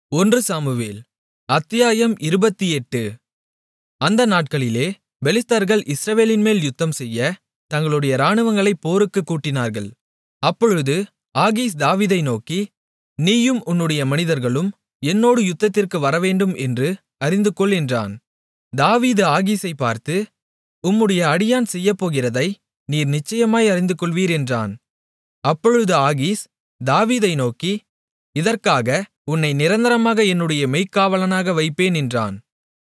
ஒன்று சாமுவேல் அத்தியாயம் இருபத்தெட்டு அந்த நாட்களிலே பெலிஸ்தர்கள் இஸ்ரவேலின்மேல் யுத்தம்செய்ய தங்களுடைய இராணுவங்களைப் போருக்குக் கூட்டினார்கள் அப்பொழுது ஆகீஸ் தாவீதை நோக்கி நீயும் உன்னுடைய மனிதர்களும் என்னோடு யுத்தத்திற்கு வரவேண்டும் என்று அறிந்துகொள் என்றான் தாவீது ஆகீசைப் பார்த்து உம்முடைய அடியான் செய்யப்போகிறதை நீர் நிச்சயமாய் அறிந்துகொள்வீர் என்றான் அப்பொழுது ஆகீஸ் தாவீதை நோக்கி இதற்காக உன்னை நிரந்தரமாக என்னுடைய மெய்க்காவலனாக வைப்பேன் என்றான்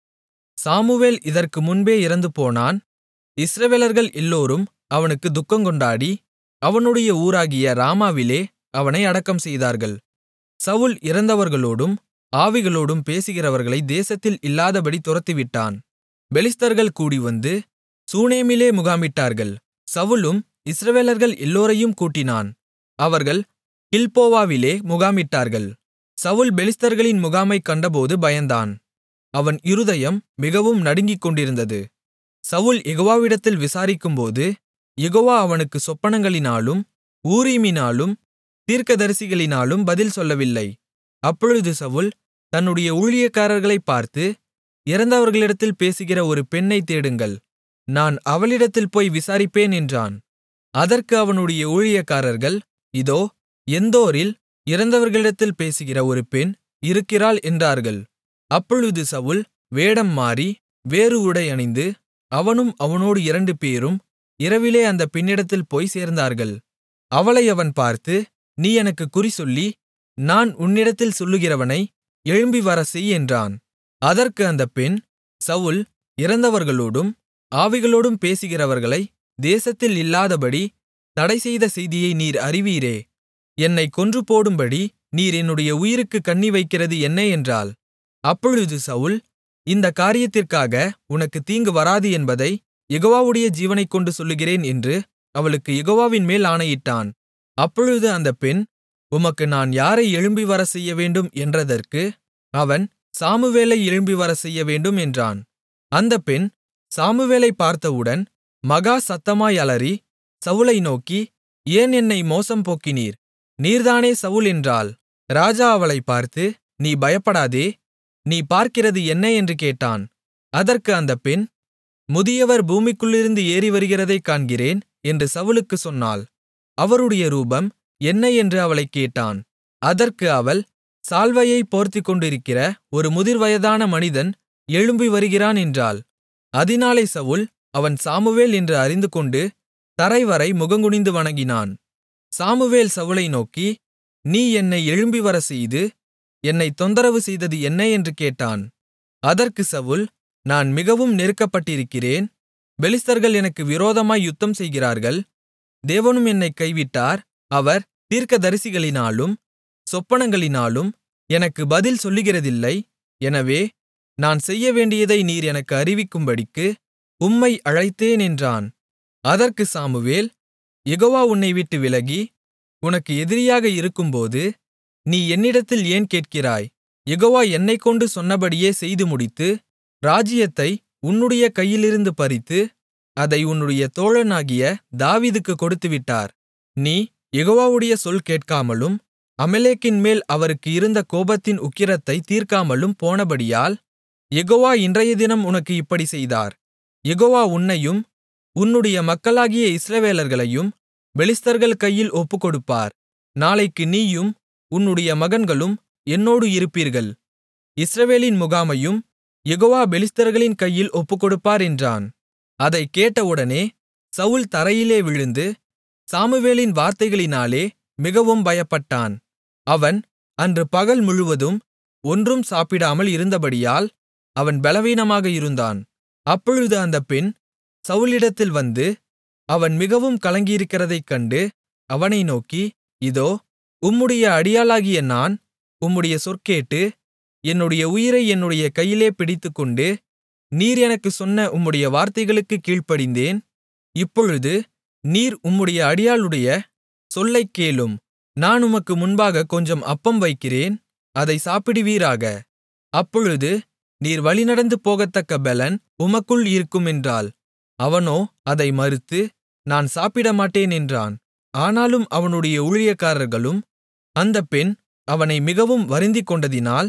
சாமுவேல் இதற்கு முன்பே இறந்துபோனான் இஸ்ரவேலர்கள் எல்லோரும் அவனுக்கு துக்கங்கொண்டாடி அவனுடைய ஊராகிய ராமாவிலே அவனை அடக்கம் செய்தார்கள் சவுல் இறந்தவர்களோடும் ஆவிகளோடும் பேசுகிறவர்களை தேசத்தில் இல்லாதபடி துரத்திவிட்டான் பெலிஸ்தர்கள் கூடிவந்து சூனேமிலே முகாமிட்டார்கள் சவுலும் இஸ்ரவேலர்கள் எல்லோரையும் கூட்டினான் அவர்கள் கில்போவாவிலே முகாமிட்டார்கள் சவுல் பெலிஸ்தர்களின் முகாமைக் கண்டபோது பயந்தான் அவன் இருதயம் மிகவும் நடுங்கிக்கொண்டிருந்தது சவுல் யெகோவாவிடத்தில் விசாரிக்கும்போது யெகோவா அவனுக்கு சொப்பனங்களினாலும் ஊரீமினாலும் தீர்க்கதரிசிகளினாலும் பதில் சொல்லவில்லை அப்பொழுது சவுல் தன்னுடைய ஊழியக்காரர்களைப் பார்த்து இறந்தவர்களிடத்தில் பேசுகிற ஒரு பெண்ணைத் தேடுங்கள் நான் அவளிடத்தில் போய் விசாரிப்பேன் என்றான் அதற்கு அவனுடைய ஊழியக்காரர்கள் இதோ எந்தோரில் இறந்தவர்களிடத்தில் பேசுகிற ஒரு பெண் இருக்கிறாள் என்றார்கள் அப்பொழுது சவுல் வேடம் மாறி வேறு உடை அணிந்து அவனும் அவனோடு இரண்டு பேரும் இரவிலே அந்தப் பெண்ணிடத்தில் போய் சேர்ந்தார்கள் அவளை அவன் பார்த்து நீ எனக்குக் குறிசொல்லி நான் உன்னிடத்தில் சொல்லுகிறவனை எழும்பி வரச்செய் என்றான் அதற்கு அந்தப் பெண் சவுல் இறந்தவர்களோடும் ஆவிகளோடும் பேசுகிறவர்களை தேசத்தில் இல்லாதபடி தடைசெய்த செய்தியை நீர் அறிவீரே என்னைக் கொன்றுபோடும்படி நீர் என்னுடைய உயிருக்குக் கண்ணி வைக்கிறது என்ன என்றாள் அப்பொழுது சவுல் இந்தக் காரியத்திற்காக உனக்குத் தீங்கு வராது என்பதை யெகோவாவுடைய ஜீவனைக்கொண்டு சொல்லுகிறேன் என்று அவளுக்கு யெகோவாவின்மேல் ஆணையிட்டான் அப்பொழுது அந்தப் பெண் உமக்கு நான் யாரை எழும்பி வரச்செய்யவேண்டும் என்றதற்கு அவன் சாமுவேலை எழும்பி வரச்செய்யவேண்டும் என்றான் அந்தப் பெண் சாமுவேலைப் பார்த்தவுடன் மகா சத்தமாய் அலறி சவுலை நோக்கி ஏன் என்னை மோசம் போக்கினீர் நீர்தானே சவுல் என்றாள் ராஜா அவளைப் பார்த்து நீ பயப்படாதே நீ பார்க்கிறது என்ன என்று கேட்டான் அதற்கு அந்தப் பெண் முதியவர் பூமிக்குள்ளிருந்து ஏறி வருகிறதைக் காண்கிறேன் என்று சவுலுக்குச் சொன்னாள் அவருடைய ரூபம் என்ன என்று அவளைக் கேட்டான் அதற்கு அவள் சால்வையைப் போர்த்திக்கொண்டிருக்கிற ஒரு முதிர்வயதான மனிதன் எழும்பி வருகிறான் என்றாள் அதினாலே சவுல் அவன் சாமுவேல் என்று அறிந்துகொண்டு தரைவரை முகங்குனிந்து வணங்கினான் சாமுவேல் சவுலை நோக்கி நீ என்னை எழும்பி வரச்செய்து என்னைத் தொந்தரவு செய்தது என்ன என்று கேட்டான் அதற்கு சவுல் நான் மிகவும் நெருக்கப்பட்டிருக்கிறேன் பெலிஸ்தர்கள் எனக்கு விரோதமாய் யுத்தம் செய்கிறார்கள் தேவனும் என்னைக் கைவிட்டார் அவர் தீர்க்கதரிசிகளினாலும் சொப்பனங்களினாலும் எனக்கு பதில் சொல்லுகிறதில்லை எனவே நான் செய்யவேண்டியதை நீர் எனக்கு அறிவிக்கும்படிக்கு உம்மை அழைத்தேன் என்றான் அதற்கு சாமுவேல் யெகோவா உன்னை விட்டு விலகி உனக்கு எதிரியாக இருக்கும்போது நீ என்னிடத்தில் ஏன் கேட்கிறாய் யெகோவா என்னைக்கொண்டு சொன்னபடியே செய்து முடித்து ராஜ்ஜியத்தை உன்னுடைய கையிலிருந்து பறித்து அதை உன்னுடைய தோழனாகிய தாவீதுக்குக் கொடுத்துவிட்டார் நீ யெகோவாவுடைய சொல் கேட்காமலும் அமலேக்கின்மேல் அவருக்கு இருந்த கோபத்தின் உக்கிரத்தைத் தீர்க்காமலும் போனபடியால் யெகோவா இன்றையதினம் உனக்கு இப்படிச் செய்தார் யெகோவா உன்னையும் உன்னுடைய மக்களாகிய இஸ்ரவேலர்களையும் பெலிஸ்தர்கள் கையில் ஒப்புக்கொடுப்பார் நாளைக்கு நீயும் உன்னுடைய மகன்களும் என்னோடு இருப்பீர்கள் இஸ்ரவேலின் முகாமையும் யெகோவா பெலிஸ்தர்களின் கையில் ஒப்புக்கொடுப்பார் என்றான் அதைக் கேட்டவுடனே சவுல் தரையிலே விழுந்து சாமுவேலின் வார்த்தைகளினாலே மிகவும் பயப்பட்டான் அவன் அன்று பகல் முழுவதும் ஒன்றும் சாப்பிடாமல் இருந்தபடியால் அவன் பலவீனமாக இருந்தான் அப்பொழுது அந்தப் பெண் சவுலிடத்தில் வந்து அவன் மிகவும் கலங்கியிருக்கிறதைக் கண்டு அவனை நோக்கி இதோ உம்முடைய அடியாளாகிய நான் உம்முடைய சொற்கேட்டு என்னுடைய உயிரை என்னுடைய கையிலே பிடித்துக்கொண்டு நீர் எனக்குச் சொன்ன உம்முடைய வார்த்தைகளுக்குக் கீழ்ப்படிந்தேன் இப்பொழுது நீர் உம்முடைய அடியாளுடைய சொல்லைக் கேளும் நான் உமக்கு முன்பாக கொஞ்சம் அப்பம் வைக்கிறேன் அதை சாப்பிடுவீராக அப்பொழுது நீர் வழிநடந்து போகத்தக்க பெலன் உமக்குள் இருக்கும் என்றாள் அவனோ அதை மறுத்து நான் சாப்பிடமாட்டேன் என்றான் ஆனாலும் அவனுடைய ஊழியக்காரர்களும் அந்தப் பெண் அவனை மிகவும் வருந்திக்கொண்டதினால்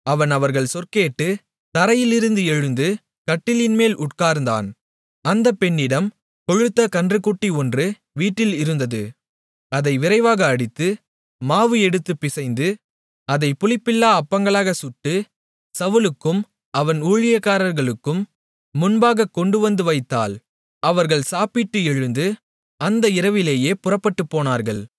அவன் அவர்கள் சொற்கேட்டு தரையிலிருந்து எழுந்து கட்டிலின்மேல் உட்கார்ந்தான் அந்தப் பெண்ணிடம் கொழுத்த கன்றுக்குட்டி ஒன்று வீட்டில் இருந்தது அதை விரைவாக அடித்து மாவு எடுத்துப் பிசைந்து அதைப் புளிப்பில்லா அப்பங்களாகச் சுட்டு சவுலுக்கும் அவன் ஊழியக்காரர்களுக்கும் முன்பாகக் கொண்டுவந்து வைத்தாள் அவர்கள் சாப்பிட்டு எழுந்து அந்த இரவிலேயே புறப்பட்டுப்போனார்கள்